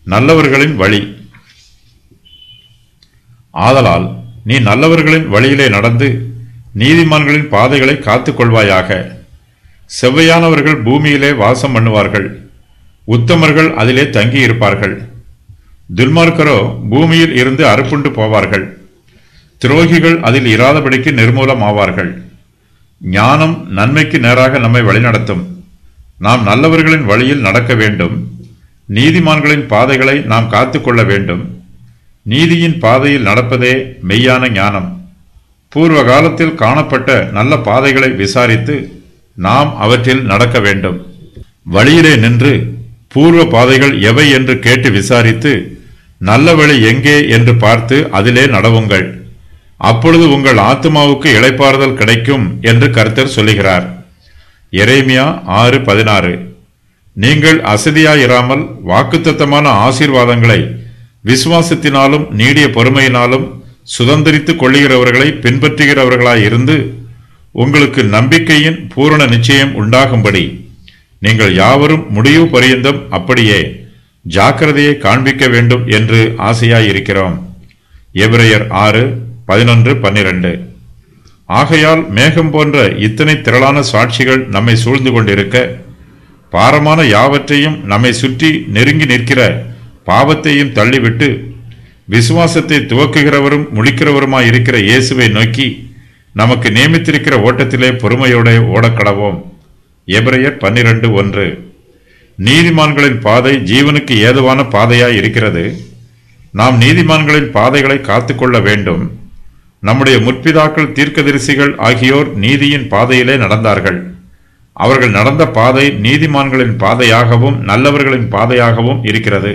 நல்லவர்களின் வழி ஆதலால் நீ நல்லவர்களின் வழியிலே நடந்து நீதிமான்களின் பாதைகளை காத்துக்கொள்வாயாக செவ்வையானவர்கள் பூமியிலே வாசம் பண்ணுவார்கள் உத்தமர்கள் அதிலே தங்கி இருப்பார்கள் துன்மார்க்கரோ பூமியில் இருந்து அறுப்புண்டு போவார்கள் துரோகிகள் அதில் இராதபடிக்கு நிர்மூலம் ஆவார்கள் ஞானம் நன்மைக்கு நேராக நம்மை வழிநடத்தும் நாம் நல்லவர்களின் வழியில் நடக்க வேண்டும் நீதிமான்களின் பாதைகளை நாம் காத்துக்கொள்ள வேண்டும் நீதியின் பாதையில் நடப்பதே மெய்யான ஞானம் பூர்வ காலத்தில் காணப்பட்ட நல்ல பாதைகளை விசாரித்து நாம் அவற்றில் நடக்க வேண்டும் வழியிலே நின்று பூர்வ பாதைகள் எவை என்று கேட்டு விசாரித்து நல்ல வழி எங்கே என்று பார்த்து அதிலே நடவுங்கள் அப்பொழுது உங்கள் ஆத்மாவுக்கு இளைப்பாறுதல் கிடைக்கும் என்று கர்த்தர் சொல்லுகிறார் எரேமியா ஆறு பதினாறு நீங்கள் அசதியாயிராமல் வாக்குத்தத்தமான ஆசீர்வாதங்களை விசுவாசத்தினாலும் நீடிய பொறுமையினாலும் சுதந்திரித்துக் கொள்ளுகிறவர்களை பின்பற்றுகிறவர்களாய் இருந்து உங்களுக்கு நம்பிக்கையின் பூரண நிச்சயம் உண்டாகும்படி நீங்கள் யாவரும் முடிவு பரியந்தம் அப்படியே ஜாக்கிரதையை காண்பிக்க வேண்டும் என்று ஆசையாயிருக்கிறோம் எபிரேயர் ஆறு பதினொன்று பன்னிரண்டு ஆகையால் மேகம் போன்ற இத்தனை திரளான சாட்சிகள் நம்மை சூழ்ந்து கொண்டிருக்க பாரமான யாவற்றையும் நம்மை சுற்றி நெருங்கி நிற்கிற பாவத்தையும் தள்ளிவிட்டு விசுவாசத்தை துவக்குகிறவரும் முடிக்கிறவருமாய் இருக்கிற இயேசுவை நோக்கி நமக்கு நியமித்திருக்கிற ஓட்டத்திலே பொறுமையோட ஓடக்கடவோம் எபிரேயர் பன்னிரண்டு ஒன்று நீதிமான்களின் பாதை ஜீவனுக்கு ஏதுவான பாதையாய் இருக்கிறது நாம் நீதிமான்களின் பாதைகளை காத்துக்கொள்ள வேண்டும் நம்முடைய முற்பிதாக்கள் தீர்க்கதரிசிகள் ஆகியோர் நீதியின் பாதையிலே நடந்தார்கள் அவர்கள் நடந்த பாதை நீதிமான்களின் பாதையாகவும் நல்லவர்களின் பாதையாகவும் இருக்கிறது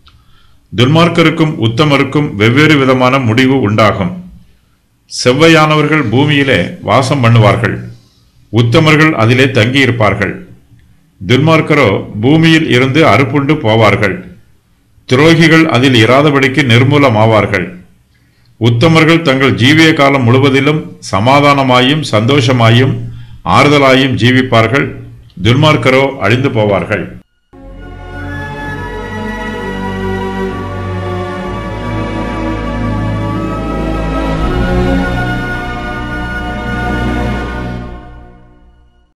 துன்மார்க்கருக்கும் உத்தமருக்கும் வெவ்வேறு விதமான முடிவு உண்டாகும் செவ்வையானவர்கள் பூமியிலே வாசம் பண்ணுவார்கள் உத்தமர்கள் அதிலே தங்கியிருப்பார்கள் துன்மார்க்கரோ பூமியில் இருந்து அறுப்புண்டு போவார்கள் துரோகிகள் அதில் இராதபடிக்கு நிர்மூலமாவார்கள் உத்தமர்கள் தங்கள் ஜீவிய காலம் முழுவதிலும் சமாதானமாயும் சந்தோஷமாயும் ஆறுதலாயும் ஜீவிப்பார்கள் துன்மார்க்கரோ அழிந்து போவார்கள்